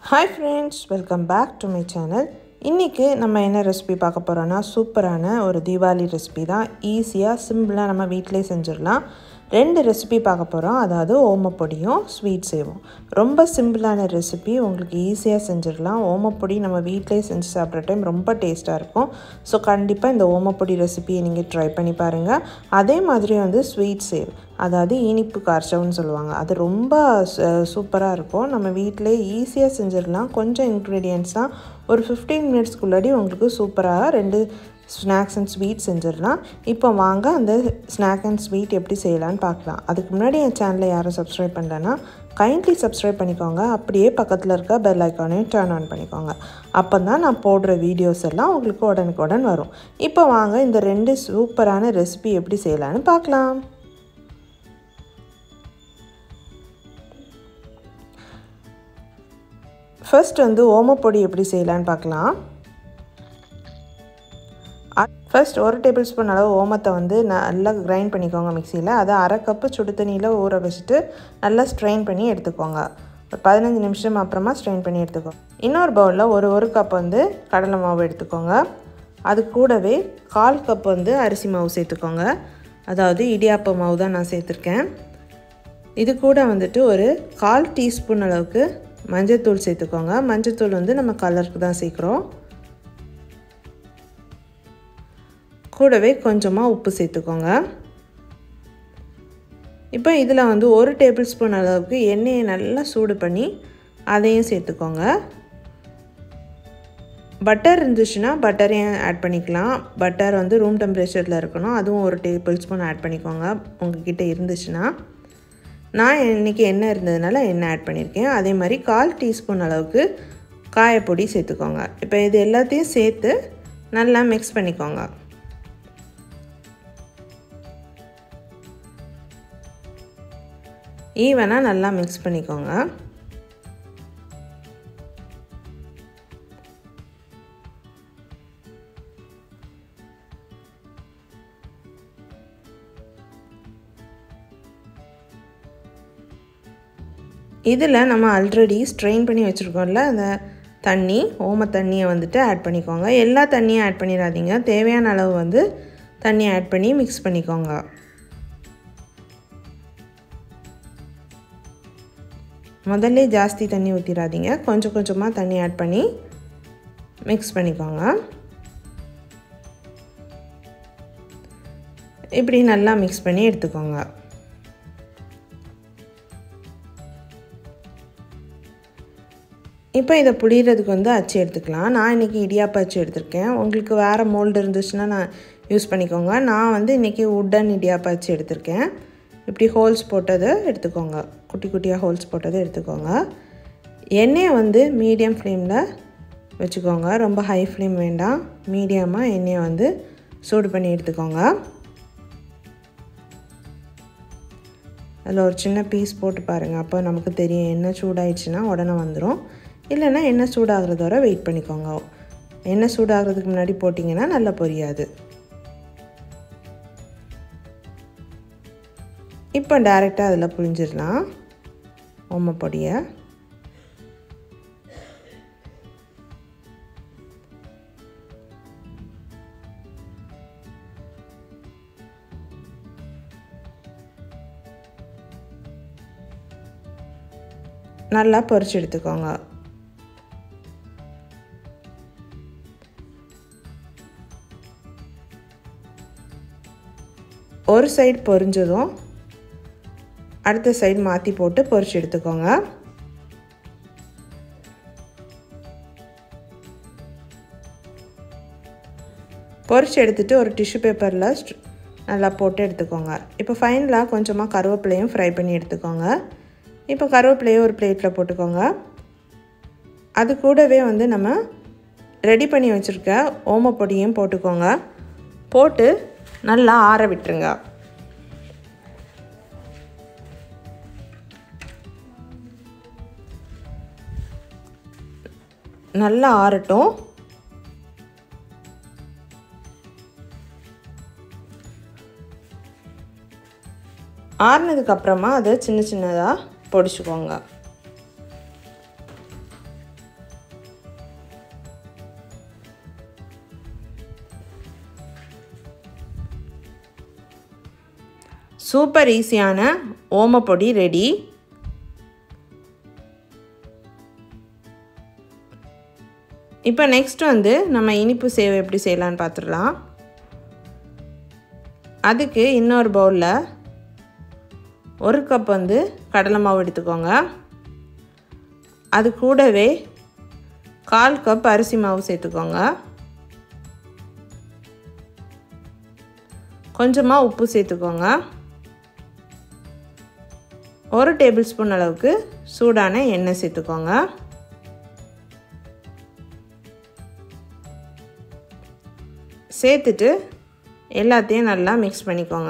hi friends welcome back to my channel இன்றைக்கி நம்ம என்ன ரெசிபி பார்க்க போகிறோன்னா சூப்பரான ஒரு தீபாவளி ரெசிபி தான் ஈஸியாக சிம்பிளாக நம்ம வீட்டிலே செஞ்சிடலாம் ரெண்டு ரெசிபி பார்க்க போகிறோம் அதாவது ஓமப்பொடியும் ஸ்வீட் செய்வோம் ரொம்ப சிம்பிளான ரெசிபி உங்களுக்கு ஈஸியாக செஞ்சிடலாம் ஓமப்பொடி நம்ம வீட்டிலே செஞ்சு சாப்பிட்ற டைம் ரொம்ப டேஸ்ட்டாக இருக்கும் ஸோ கண்டிப்பாக இந்த ஓமப்பொடி ரெசிபியை நீங்கள் ட்ரை பண்ணி பாருங்கள் அதே மாதிரி வந்து ஸ்வீட் சேவ் அதாவது இனிப்பு கார்ச்சவன்னு சொல்லுவாங்க அது ரொம்ப சூப்பராக இருக்கும் நம்ம வீட்டிலே ஈஸியாக செஞ்சிடலாம் கொஞ்சம் இன்க்ரீடியன்ட்ஸ் தான் ஒரு ஃபிஃப்டீன் மினிட்ஸ்க்குள்ளாடி உங்களுக்கு சூப்பராக ரெண்டு ஸ்நாக்ஸ் அண்ட் ஸ்வீட் செஞ்சிடலாம் இப்போ வாங்க அந்த ஸ்நாக் அண்ட் ஸ்வீட் எப்படி செய்யலான்னு பார்க்கலாம் அதுக்கு முன்னாடி என் சேனலை யாரும் சப்ஸ்கிரைப் பண்ணலன்னா கைண்ட்லி சப்ஸ்கிரைப் பண்ணிக்கோங்க அப்படியே பக்கத்தில் இருக்க பெல் ஐக்கானையும் டர்ன் ஆன் பண்ணிக்கோங்க அப்போ தான் நான் போடுற வீடியோஸ் எல்லாம் உங்களுக்கு உடனுக்குடன் வரும் இப்போ வாங்க இந்த ரெண்டு சூப்பரான ரெசிபி எப்படி செய்யலான்னு பார்க்கலாம் ஃபர்ஸ்ட் வந்து ஓமப்பொடி எப்படி செய்யலான்னு பார்க்கலாம் ஃபர்ஸ்ட் ஒரு டேபிள் ஸ்பூன் அளவு ஓமத்தை வந்து நல்லா கிரைண்ட் பண்ணிக்கோங்க மிக்சியில் அதை அரை கப்பு சுடு தண்ணியில் ஊற வச்சுட்டு நல்லா ஸ்ட்ரெயின் பண்ணி எடுத்துக்கோங்க ஒரு பதினஞ்சு நிமிஷம் அப்புறமா ஸ்ட்ரெயின் பண்ணி எடுத்துக்கோங்க இன்னொரு பவுலில் ஒரு ஒரு கப் வந்து கடலை மாவு எடுத்துக்கோங்க அது கூடவே கால் கப் வந்து அரிசி மாவு சேர்த்துக்கோங்க அதாவது இடியாப்ப மாவு தான் நான் சேர்த்துருக்கேன் இது கூட வந்துட்டு ஒரு கால் டீஸ்பூன் அளவுக்கு மஞ்சத்தூள் சேர்த்துக்கோங்க மஞ்சத்தூள் வந்து நம்ம கலருக்கு தான் சேர்க்குறோம் கூடவே கொஞ்சமாக உப்பு சேர்த்துக்கோங்க இப்போ இதில் வந்து ஒரு டேபிள் ஸ்பூன் அளவுக்கு எண்ணெயை நல்லா சூடு பண்ணி அதையும் சேர்த்துக்கோங்க பட்டர் இருந்துச்சுன்னா பட்டரையும் ஆட் பண்ணிக்கலாம் பட்டர் வந்து ரூம் டெம்பரேச்சரில் இருக்கணும் அதுவும் ஒரு டேபிள் ஸ்பூன் ஆட் பண்ணிக்கோங்க உங்ககிட்ட இருந்துச்சுன்னா நான் இன்றைக்கி எண்ணெய் இருந்ததுனால எண்ணெய் ஆட் பண்ணியிருக்கேன் அதே மாதிரி கால் டீஸ்பூன் அளவுக்கு காயப்பொடி சேர்த்துக்கோங்க இப்போ இது எல்லாத்தையும் சேர்த்து நல்லா மிக்ஸ் பண்ணிக்கோங்க ஈவனாக நல்லா மிக்ஸ் பண்ணிக்கோங்க இதில் நம்ம ஆல்ரெடி ஸ்ட்ரெயின் பண்ணி வச்சுருக்கோம்ல அந்த தண்ணி ஓம தண்ணியை வந்துட்டு ஆட் பண்ணிக்கோங்க எல்லா தண்ணியும் ஆட் பண்ணிடாதீங்க தேவையான அளவு வந்து தண்ணி ஆட் பண்ணி மிக்ஸ் பண்ணிக்கோங்க முதல்ல ஜாஸ்தி தண்ணி ஊற்றிடாதீங்க கொஞ்சம் கொஞ்சமாக தண்ணி ஆட் பண்ணி மிக்ஸ் பண்ணிக்கோங்க இப்படி நல்லா மிக்ஸ் பண்ணி எடுத்துக்கோங்க இப்போ இதை புளியறதுக்கு வந்து அச்சு எடுத்துக்கலாம் நான் இன்றைக்கி இடியாப்ப அச்சு எடுத்திருக்கேன் உங்களுக்கு வேறு மோல்டு இருந்துச்சுன்னா நான் யூஸ் பண்ணிக்கோங்க நான் வந்து இன்றைக்கி உட்டன் இடியாப்ப அச்சு எடுத்திருக்கேன் இப்படி ஹோல்ஸ் போட்டதை எடுத்துக்கோங்க குட்டி குட்டியாக ஹோல்ஸ் போட்டதை எடுத்துக்கோங்க எண்ணெயை வந்து மீடியம் ஃப்ளேமில் வச்சுக்கோங்க ரொம்ப ஹை ஃப்ளேம் வேண்டாம் மீடியமாக எண்ணெயை வந்து சூடு பண்ணி எடுத்துக்கோங்க அதில் ஒரு சின்ன பீஸ் போட்டு பாருங்கள் அப்போ நமக்கு தெரியும் எண்ணெய் சூடாயிடுச்சுன்னா உடனே வந்துடும் இல்லைன்னா எண்ணெய் சூடாகிறது வரை வெயிட் பண்ணிக்கோங்க எண்ணெய் சூடாகிறதுக்கு முன்னாடி போட்டிங்கன்னா நல்லா பொரியாது இப்போ டைரெக்டாக அதில் புழிஞ்சிடலாம் ஓமப்பொடியை நல்லா பொரிச்சு எடுத்துக்கோங்க ஒரு சைடு பொரிஞ்சதும் அடுத்த சைடு மாற்றி போட்டு பொரிச்சு எடுத்துக்கோங்க பொரிச்சு எடுத்துகிட்டு ஒரு டிஷ்யூ பேப்பரில் நல்லா போட்டு எடுத்துக்கோங்க இப்போ ஃபைனலாக கொஞ்சமாக கருவேப்பிலையும் ஃப்ரை பண்ணி எடுத்துக்கோங்க இப்போ கருவேப்பிலையும் ஒரு பிளேட்டில் போட்டுக்கோங்க அது கூடவே வந்து நம்ம ரெடி பண்ணி வச்சுருக்க ஓமப்பொடியும் போட்டுக்கோங்க போட்டு நல்லா ஆற விட்டுருங்க நல்லா ஆறட்டும் ஆறுனதுக்கப்புறமா அதை சின்ன சின்னதாக பொடிச்சுக்கோங்க சூப்பர் ஈஸியான ஓமப்பொடி ரெடி இப்போ நெக்ஸ்ட் வந்து நம்ம இனிப்பு சேவை எப்படி செய்யலான்னு பார்த்துடலாம் அதுக்கு இன்னொரு பவுலில் ஒரு கப் வந்து கடலை மாவு எடுத்துக்கோங்க அது கூடவே கால் கப் அரிசி மாவு சேர்த்துக்கோங்க கொஞ்சமாக உப்பு சேர்த்துக்கோங்க ஒரு டேபிள் ஸ்பூன் அளவுக்கு சூடான எண்ணெய் சேர்த்துக்கோங்க சேர்த்துட்டு எல்லாத்தையும் நல்லா மிக்ஸ் பண்ணிக்கோங்க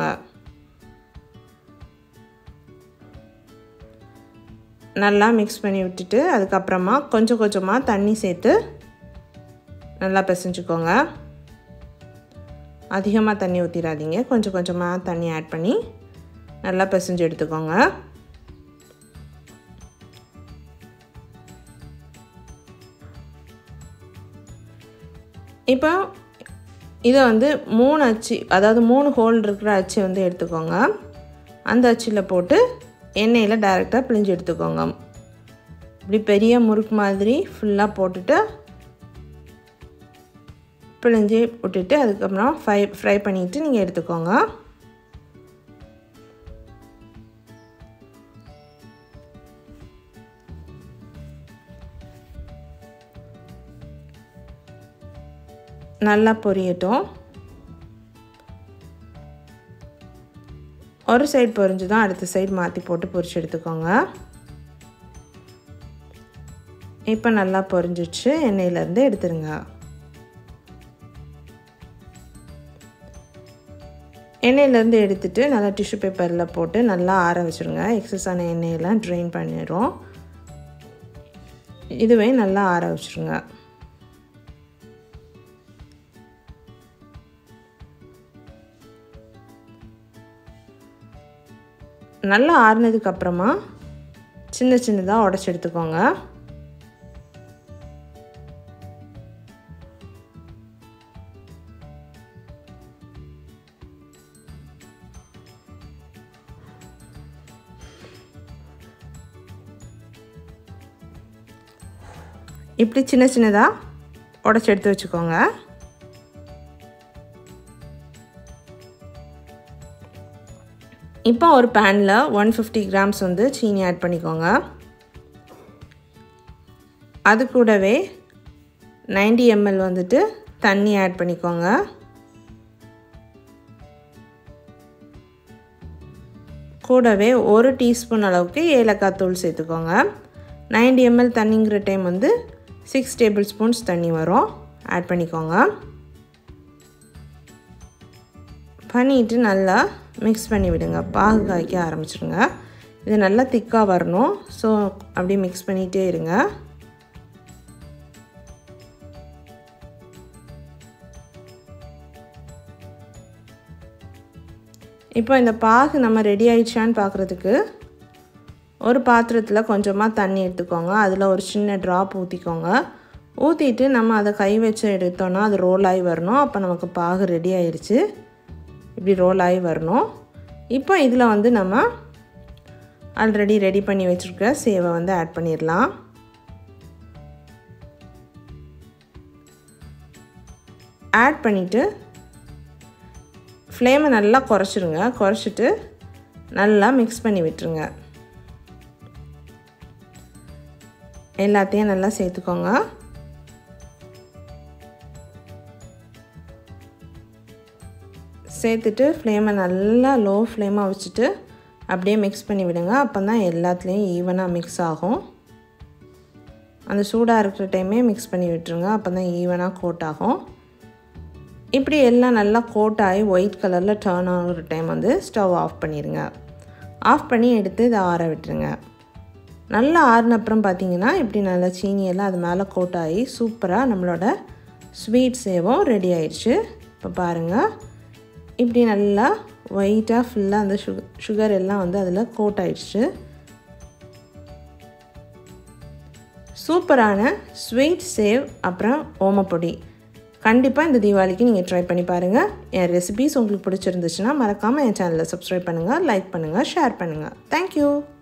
நல்லா மிக்ஸ் பண்ணி விட்டுட்டு அதுக்கப்புறமா கொஞ்சம் கொஞ்சமாக தண்ணி சேர்த்து நல்லா பிசைஞ்சுக்கோங்க அதிகமாக தண்ணி ஊற்றிடாதீங்க கொஞ்சம் கொஞ்சமாக தண்ணி ஆட் பண்ணி நல்லா பிசைஞ்சு எடுத்துக்கோங்க இப்போ இதை வந்து மூணு அச்சு அதாவது மூணு ஹோல் இருக்கிற அச்சு வந்து எடுத்துக்கோங்க அந்த அச்சில் போட்டு எண்ணெயில் டைரெக்டாக பிழிஞ்சு எடுத்துக்கோங்க இப்படி பெரிய முறுக்கு மாதிரி ஃபுல்லாக போட்டுட்டு பிழிஞ்சு விட்டுட்டு அதுக்கப்புறம் ஃப்ரை ஃப்ரை பண்ணிவிட்டு நீங்கள் எடுத்துக்கோங்க நல்லா பொரியட்டும் ஒரு சைடு பொரிஞ்சு தான் அடுத்த சைடு மாற்றி போட்டு பொரிச்சு எடுத்துக்கோங்க இப்போ நல்லா பொரிஞ்சிச்சு எண்ணெயிலேருந்து எடுத்துருங்க எண்ணெயிலேருந்து எடுத்துட்டு நல்லா டிஷ்யூ பேப்பரில் போட்டு நல்லா ஆற வச்சுருங்க எக்ஸஸான எண்ணெயெல்லாம் ட்ரெயின் பண்ணிடும் இதுவே நல்லா ஆற வச்சுருங்க நல்லா ஆறுனதுக்கப்புறமா சின்ன சின்னதாக உடச்சி எடுத்துக்கோங்க இப்படி சின்ன சின்னதாக உடச்சி எடுத்து வச்சுக்கோங்க இப்போ ஒரு பேனில் ஒன் ஃபிஃப்டி கிராம்ஸ் வந்து சீனி ஆட் பண்ணிக்கோங்க அது கூடவே நைன்டி எம்எல் வந்துட்டு தண்ணி ஆட் பண்ணிக்கோங்க கூடவே ஒரு டீஸ்பூன் அளவுக்கு ஏலக்காய் தூள் சேர்த்துக்கோங்க நைன்டி எம்எல் தண்ணிங்கிற டைம் வந்து சிக்ஸ் டேபிள் ஸ்பூன்ஸ் தண்ணி வரும் ஆட் பண்ணிக்கோங்க பண்ணிவிட்டு நல்லா மிக்ஸ் பண்ணி விடுங்க பாகு காய்க்க ஆரம்பிச்சிடுங்க இது நல்லா திக்காக வரணும் ஸோ அப்படியே மிக்ஸ் பண்ணிகிட்டே இருங்க இப்போ இந்த பாகு நம்ம ரெடி ஆயிடுச்சான்னு பார்க்குறதுக்கு ஒரு பாத்திரத்தில் கொஞ்சமாக தண்ணி எடுத்துக்கோங்க அதில் ஒரு சின்ன ட்ராப் ஊற்றிக்கோங்க ஊற்றிட்டு நம்ம அதை கை வச்சு எடுத்தோன்னா அது ரோல் ஆகி வரணும் அப்போ நமக்கு பாகு ரெடி ஆயிடுச்சு இப்படி ரோல் ஆகி வரணும் இப்போ இதில் வந்து நம்ம ஆல்ரெடி ரெடி பண்ணி வச்சுருக்க சேவை வந்து ஆட் பண்ணிடலாம் ஆட் பண்ணிவிட்டு ஃப்ளேமை நல்லா குறைச்சிருங்க குறைச்சிட்டு நல்லா மிக்ஸ் பண்ணி விட்டுருங்க எல்லாத்தையும் நல்லா சேர்த்துக்கோங்க சேர்த்துட்டு ஃப்ளேமை நல்லா லோ ஃப்ளேமாக வச்சுட்டு அப்படியே மிக்ஸ் பண்ணி விடுங்க அப்போ தான் எல்லாத்துலேயும் ஈவனாக மிக்ஸ் ஆகும் அந்த சூடாக இருக்கிற டைமே மிக்ஸ் பண்ணி விட்டுருங்க அப்போ தான் ஈவனாக கோட் ஆகும் இப்படி எல்லாம் நல்லா கோட் ஆகி ஒயிட் கலரில் டேர்ன் ஆகிற டைம் வந்து ஸ்டவ் ஆஃப் பண்ணிடுங்க ஆஃப் பண்ணி எடுத்து இதை ஆற விட்டுருங்க நல்லா ஆறின அப்புறம் பார்த்தீங்கன்னா இப்படி நல்லா சீனியெல்லாம் அது மேலே கோட் ஆகி சூப்பராக நம்மளோட ஸ்வீட் சேவும் ரெடி ஆயிடுச்சு இப்போ பாருங்கள் இப்படி நல்லா ஒயிட்டாக ஃபுல்லாக அந்த சுக சுகர் எல்லாம் வந்து அதில் கோட் ஆயிடுச்சு சூப்பரான ஸ்வீட் சேவ் அப்புறம் ஓமப்பொடி கண்டிப்பாக இந்த தீபாவளிக்கு நீங்கள் ட்ரை பண்ணி பாருங்கள் என் ரெசிபீஸ் உங்களுக்கு பிடிச்சிருந்துச்சுன்னா மறக்காமல் என் சேனலை சப்ஸ்கிரைப் பண்ணுங்கள் லைக் பண்ணுங்கள் ஷேர் பண்ணுங்கள் தேங்க்யூ